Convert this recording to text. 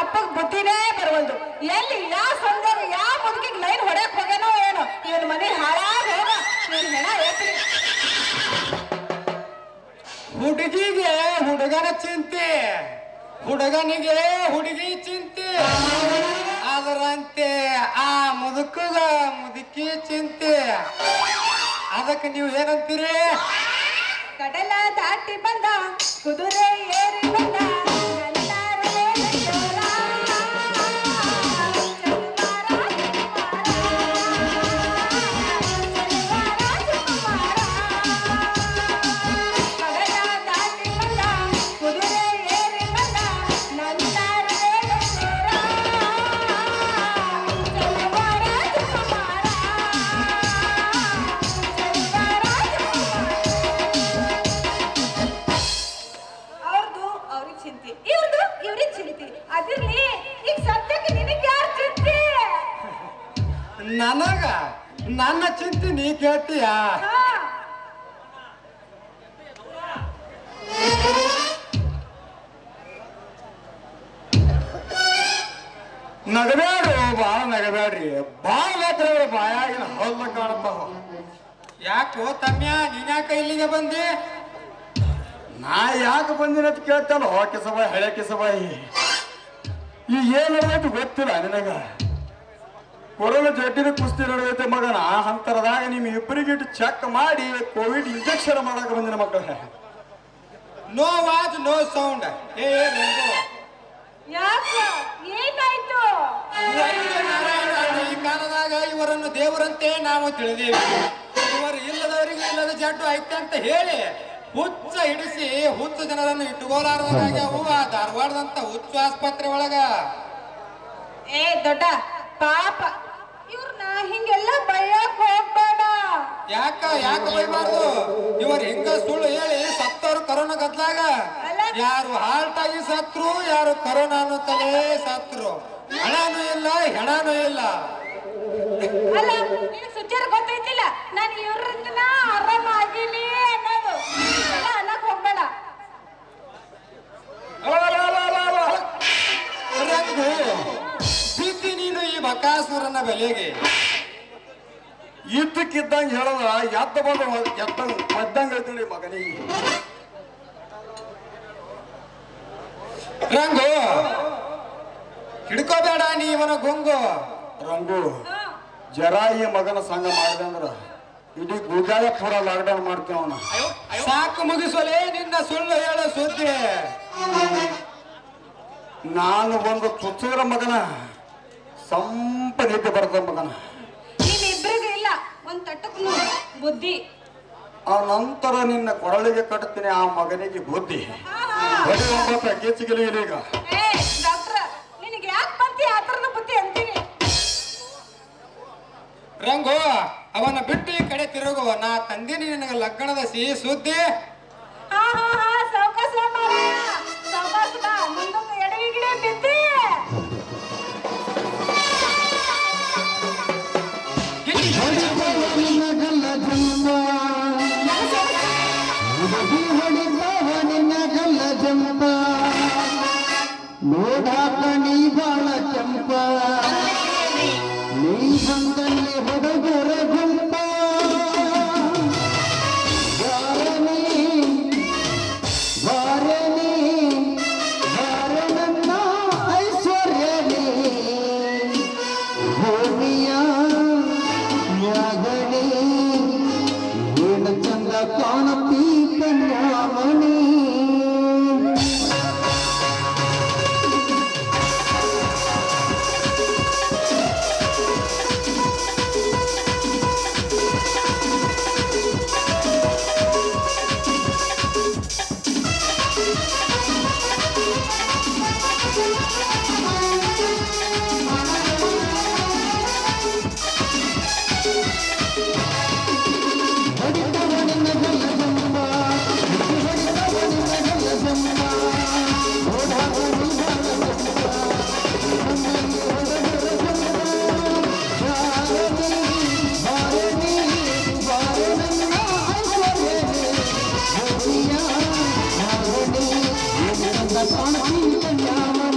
ಅಪ್ಪಗ್ ಬುದ್ಧಿನೇ ಬರವಲ್ದು ಎಲ್ಲಿ ಯಾವ ಸಂದರ್ಭ ಯಾವ ಮುದುಕಿಗೆ ಲೈನ್ ಹೊಡ್ಯಕ್ ಹೋಗ್ಯಾನೋ ಏನೋ ಇವನ್ ಮನೆ ಹಾಳಾಗ ಹೋಗ ಇವನ್ ಹೆಣ ಎತ್ರಿ ಹುಡುಗಿಗೆ ಹುಡುಗನ ಚಿಂತೆ ಹುಡುಗನಿಗೆ ಹುಡುಗಿ ಚಿಂತೆ ಅದರಂತೆ ಆ ಮುದುಕಗ ಮುದುಕಿ ಚಿಂತೆ ಅದಕ್ಕೆ ನೀವು ಏನಂತೀರಿ ಕಡಲ ದಾಟಿ ಬಂದ ಕುದುರೆ ಏರಿ ಬಂದ ಎಲ್ಲಾರು ಜೋರ. ಚಲುವಾರ ಚಲುವಾರ, ಚಲುವಾರ ಚಲುವಾರ. ಕಡಲ ದಾಟಿ ಬಂದ ಕುದುರೆ ಏರಿ ಬಂದ ನನ್ನಾರು ಜೋರ. ಚಲುವಾರ, ಚಲುವಾರ. ಅವ್ರದ್ದು ಅವ್ರಿಗೆ ಚಿಂತೆ ಇವ್ರದ್ದು ಇವ್ರಿಗೆ ಚಿಂತೆ ಅದಿರ್ಲಿ ಈಗ ಸದ್ಯಕ್ಕೆ ನಿನಗೆ ಯಾರು ಚಿಂತೆ ನನಗ ನನ್ನ ಚಿಂತೆ ನೀ ಕೇಳ್ತೀಯ ಹಾ ನಗಬೇಡ್ರಿ ಬಾಳ ನಗಬೇಡ್ರಿ ಬಾಳ ಮಾತ್ರ ಬಾಯಾಗಿನ ಹೊಲ್ಲ ಕಾಣತಾವ ಯಾಕೋ ತಮ್ಯ ನೀನ್ಯಾಕ ಇಲ್ಲಿಗೆ ಬಂದಿ ನಾ ಯಾಕೆ ಬಂದಿನ ಅಂತ ಕೇಳ್ತಲ್ಲ ಹೋ ಕಿಸಬಾಯಿ ಹಳೆ ಕಿಸಬಾಯಿ ಈ ಏನ್ ನಡೆದೈತಿ ಗೊತ್ತಿಲ್ಲ ನಿನಗ ಕೊರೋನಾ ಜಡ್ಡಿನ ಕುಸ್ತಿ ನಡೆದೈತೆ ಮಗನ ಅಂತರದಾಗ ನಿಮ್ ಇಬ್ಬರಿಗಿಟ್ಟು ಚೆಕ್ ಮಾಡಿ ಕೋವಿಡ್ ಇಂಜೆಕ್ಷನ್ ಮಾಡಕ್ ಬಂದಿನ ಮಕ್ಕಳ ನೋ ವಾಚ್ ನೋ ಸೌಂಡ್ ಏ ರಂಗು ಯಾಕ ಏನಾಯ್ತು ವೈದ್ಯನಾರಾಯಣ ಈ ಕಾಲದಾಗ ಇವರನ್ನು ದೇವರಂತೆ ನಾವು ತಿಳಿದೇವೆ ಇವರು ಇಲ್ಲದವರಿಗೆ ಇಲ್ಲದ ಜಡ್ಡು ಐತೆ ಅಂತ ಹೇಳಿ ಹುಚ್ಚ ಹಿಡಿಸಿ ಹುಚ್ಚು ಜನರನ್ನು ಇಟ್ಟುಕೋಲಾರದಾಗ್ಯಾವು ಆ ಧಾರವಾಡದಂತ ಹುಚ್ಚು ಆಸ್ಪತ್ರೆ ಒಳಗ ಏ ದೊಡ್ಡ ಪಾಪ ಇವ್ರನ್ನ ಹಿಂಗೆಲ್ಲ ಬೈಯಕ್ ಹೋಗ್ಬೇಡ ಯಾಕ ಯಾಕ ಬೈಬಾರ್ದು ಇವರು ಹಿಂಗ ಸುಳ್ಳು ಹೇಳಿ ಸತ್ತವರು ಕರೋನಾ ಗದ್ಲಾಗ ಅಲ್ಲ. ಯಾರು ಹಾಲ್ಟ್ ಆಗಿ ಸತ್ರು ಯಾರು ಕರೋನಾ ಅನ್ನುತ್ತಲೇ ಸತ್ರು ಹಣನೂ ಇಲ್ಲ ಹೆಣನೂ ಇಲ್ಲ ಅಲ್ಲ ನಿನಗ್ ಸುಚಾರ ಗೊತ್ತೈತಿಲ್ಲ ನಾನು ಇವ್ರನ್ನ ಆರಾಮಾಗಿನಿ ಅನ್ನೋದು ಎಲ್ಲ ಅನ್ನಕ್ ಹೋಗ್ಬೇಡ ರಂಗು ಬಿದ್ದಿ ನೀನು ಈ ಬಕಾಸುರನ ಬೆಲೆಗೆ ಇದ್ದಕ್ಕಿದ್ದಂಗೆ ಹೇಳದ ಎದ್ದ ಬಂದ ಎದ್ದಂಗ ಒದ್ದಂಗ ಐತಿ ಮಗನಿಗೆ ರಂಗು ಹಿಡ್ಕೋಬೇಡ ನೀ ಇವನ ಗುಂಗು ರಂಗು ಜರಾಯಿ ಮಗನ ಸಂಘ ಮಾಡಿದೆ ಅಂದ್ರ ಇಡೀ ಗುಜಾಲ ಪೂರ ಲಾಕ್ಡೌನ್ ಮಾಡ್ತೇವ ಅವನ ಸಾಕು ಮುಗಿಸಲೇ ನಿನ್ನ ಸುಳ್ಳು ಹೇಳೋ ಸುದ್ದಿ ನಾನು ಒಂದು ಚುಚ್ಚುದ್ರ ಮಗನ ಸಂಪ ನಿದ್ದೆ ಬರ್ತದ ಮಗನ ನಿಮ್ಮಿಬ್ರಿಗೂ ಇಲ್ಲ ಒಂದ್ ತಟ್ಟಕ್ ಬುದ್ಧಿ ಆ ನಂತರ ನಿನ್ನ ಕೊರಳಿಗೆ ಕಟ್ತೀನಿ ಆ ಮಗನಿಗೆ ಬುದ್ಧಿ ಬರೀ ಒಂಬತ್ತ ಗೀಚಿಗಿಲಿ ಈಗ ಏ ಡಾಕ್ಟ್ರ ನಿನಗೆ ಯಾಕೆ ಬಂತಿ ಆ ಥರದ ಬುದ್ಧಿ ಅಂತೀನಿ ರಂಗು ಅವನ ಬಿಟ್ಟು ಈ ಕಡೆ ತಿರುಗು ನಾ ತಂದಿನಿ ನಿನಗೆ ಲಗ್ನದ ಸಿಹಿ ಸುದ್ದಿ ಹಾ ಹಾ ಹಾ ಸಾವ್ಕಾಸ ಮಾರ ಸಾವ್ಕಾಸ ಬಾ ಮುಂದೊಂದು ಎಡವಿಗಿಡೆ ಬಿದ್ದಿ ನೋಡಾಕ ನೀ ಬಾಳ ಕೆಂಪ ನೀ ಬಂದಲ್ಲಿ ಹುಡುಗರ ಗುಂಪ ವಾರಣಿ ವಾರಣಿ ವಾರಣನ್ನ ಐಶ್ವರ್ಯನಿ ಭೂಮಿಯ ಯಾಗಣಿ ಏನು ಚಂದ ಕಾಣತಿ ಕನ್ಯಾಮಣಿ ಕಾಣಿ ಕನ್ಯಾಮ